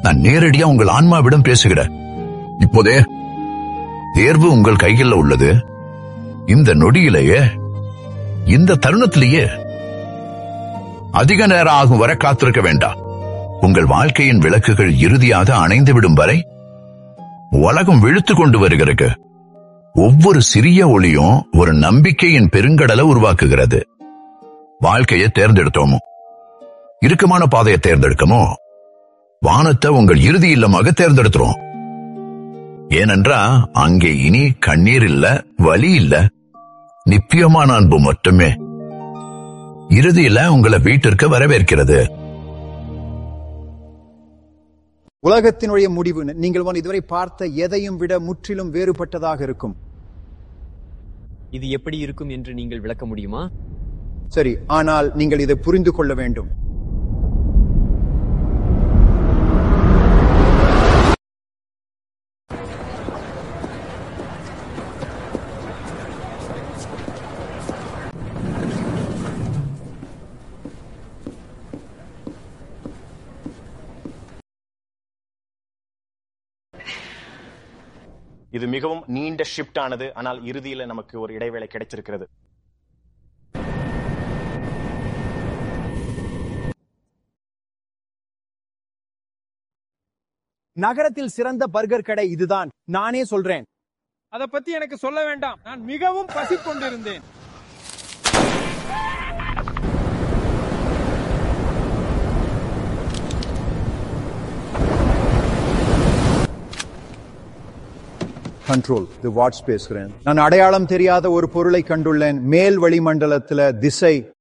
நான் நேரடியா உங்கள் ஆன்மாவிடம் பேசுகிறேன் இப்போதே தேர்வு உங்கள் கையில் உள்ளது இந்த நொடியிலேயே இந்த தருணத்திலேயே அதிக நேரம் ஆகும் வரை காத்திருக்க வேண்டாம் உங்கள் வாழ்க்கையின் விளக்குகள் இறுதியாக அணைந்துவிடும் வரை உலகம் விழுத்து கொண்டு வருகிறது ஒவ்வொரு சிறிய ஒளியும் ஒரு நம்பிக்கையின் பெருங்கடலை உருவாக்குகிறது வாழ்க்கையை தேர்ந்தெடுத்தோமோ இறுக்கமான பாதையை தேர்ந்தெடுக்கமோ வானத்தை உங்கள் இறுதி இல்லமாக தேர்ந்தெடுத்துரும் ஏனென்றா அங்கே இனி கண்ணீர் இல்ல வலி இல்ல நித்தியமான அன்பு மட்டுமே இறுதியில உங்களை வீட்டிற்கு வரவேற்கிறது உலகத்தினுடைய முடிவு நீங்கள் வந்து இதுவரை பார்த்த எதையும் விட முற்றிலும் வேறுபட்டதாக இருக்கும் இது எப்படி இருக்கும் என்று நீங்கள் விளக்க முடியுமா சரி ஆனால் நீங்கள் இதை புரிந்து கொள்ள வேண்டும் இது மிகவும் நீண்ட ஷிஃப்ட் ஆனது ஆனால் இறுதியில நமக்கு ஒரு இடைவேளை கிடைச்சிருக்கிறது நகரத்தில் சிறந்த பர்கர் கடை இதுதான் நானே சொல்றேன் அத பத்தி எனக்கு சொல்ல வேண்டாம் நான் மிகவும் பசி கொண்டிருந்தேன் கண்ட்ரோல் இது வாட்ஸ் பேசுகிறேன் நான் அடையாளம் தெரியாத ஒரு பொருளை கண்டுள்ளேன் மேல் வளிமண்டலத்துல திசை